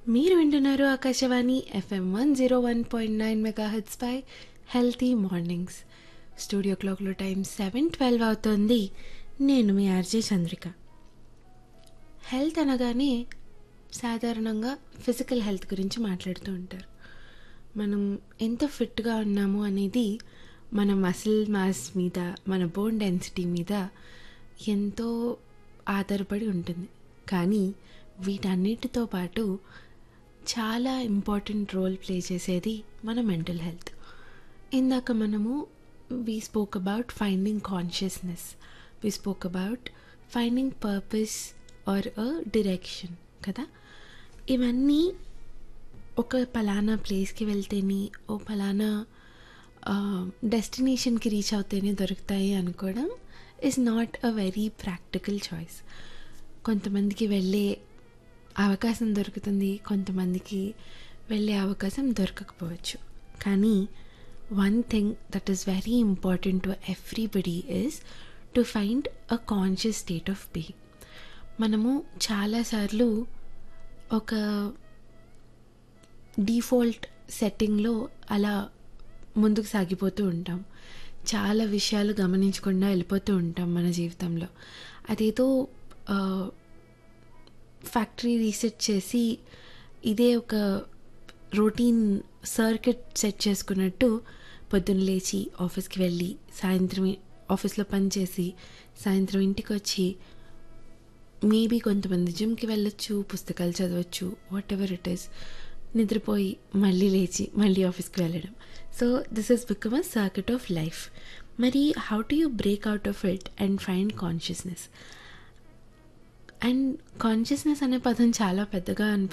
మీరు వింటున్నారు Akashvani FM one zero one point nine megahertz పై హెల్తీ మార్నింగ్స్ స్టూడియో క్లాక్లో టైం సెవెన్ ట్వెల్వ్ అవుతోంది నేను మీ ఆర్జే చంద్రిక హెల్త్ అనగానే సాధారణంగా ఫిజికల్ హెల్త్ గురించి మాట్లాడుతూ ఉంటారు మనం ఎంత ఫిట్గా ఉన్నాము అనేది మన మసిల్ మాస్ మీద మన బోన్ డెన్సిటీ మీద ఎంతో ఆధారపడి ఉంటుంది కానీ వీటన్నిటితో పాటు చాలా ఇంపార్టెంట్ రోల్ ప్లే చేసేది మన మెంటల్ హెల్త్ ఇందాక మనము we spoke about finding consciousness we spoke about finding purpose or a direction కదా ఇవన్నీ ఒక పలానా ప్లేస్కి వెళ్తేనే ఓ పలానా డెస్టినేషన్కి రీచ్ అవుతేనే దొరుకుతాయి అనుకోవడం is not a very practical choice కొంతమందికి వెళ్ళే అవకాశం దొరుకుతుంది కొంతమందికి వెళ్ళే అవకాశం దొరకకపోవచ్చు కానీ one thing that is very important to everybody is to find a conscious state of being మనము చాలాసార్లు ఒక డిఫాల్ట్ సెట్టింగ్లో అలా ముందుకు సాగిపోతూ ఉంటాం చాలా విషయాలు గమనించకుండా వెళ్ళిపోతూ ఉంటాం మన జీవితంలో అదేదో ఫ్యాక్టరీ రీసెట్ చేసి ఇదే ఒక రొటీన్ సర్కిట్ సెట్ చేసుకున్నట్టు పొద్దున్న లేచి ఆఫీస్కి వెళ్ళి సాయంత్రం ఆఫీస్లో పనిచేసి సాయంత్రం ఇంటికి వచ్చి మేబీ కొంతమంది జిమ్కి వెళ్ళొచ్చు పుస్తకాలు చదవచ్చు వాట్ ఎవర్ ఇట్ ఈస్ నిద్రపోయి మళ్ళీ లేచి మళ్ళీ ఆఫీస్కి వెళ్ళడం so this is become a circuit of life మరి how to you break out of it and find consciousness and consciousness అనే పదం చాలా పెద్దగా అనిపి